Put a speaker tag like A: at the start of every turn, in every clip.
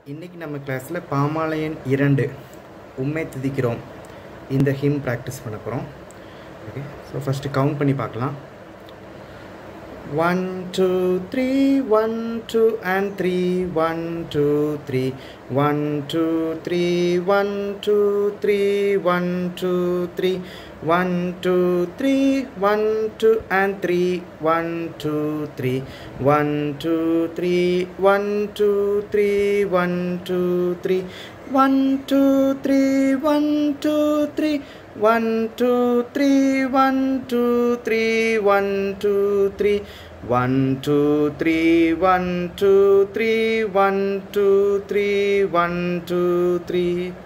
A: இன்னைக்கு நம்ம கிளாஸில் பாமாலயன் இரண்டு உண்மை துதிக்கிறோம் இந்த ஹிம் ப்ராக்டிஸ் பண்ண போகிறோம் ஓகே ஸோ ஃபஸ்ட்டு கவுண்ட் பண்ணி பார்க்கலாம் one two three one two and three one two three one two three one two three one two three one two three one two and three one two three one two three one two three one two three one two three one two three one two three one two three one two three one two three one two three one two three one two three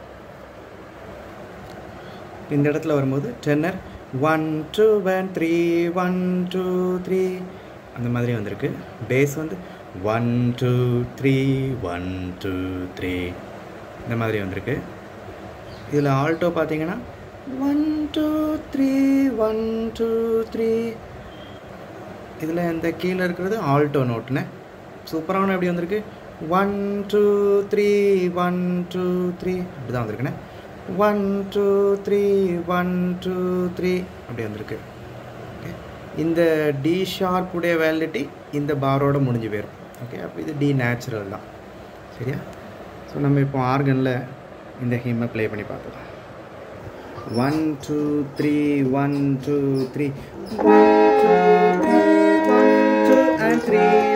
A: இந்த இடத்துல வரும்போது tenor one two one three one two three அந்த மாதிரி வந்திருக்கு bass வந்து one two three one two three இந்த மாதிரி வந்திருக்கு இதில் ஆல்டோ பார்த்தீங்கன்னா one two three one two three இதில் இந்த கீழே இருக்கிறது ஆல்டோ நோட்டுன்னு சூப்பரான எப்படி வந்திருக்கு one two three one two three அப்படி தான் வந்திருக்குண்ணே one two three one two three அப்படி வந்திருக்கு ஓகே இந்த டி ஷார்ப்புடைய வேலிடிட்டி இந்த பாரோட முடிஞ்சு போயிடும் ஓகே அப்போ இது டி நேச்சுரல் தான் சரியா ஸோ நம்ம இப்போ ஆர்கனில் இந்த ஹிம்மை ப்ளே பண்ணி பார்க்கலாம் one two three one two three one two three one two and three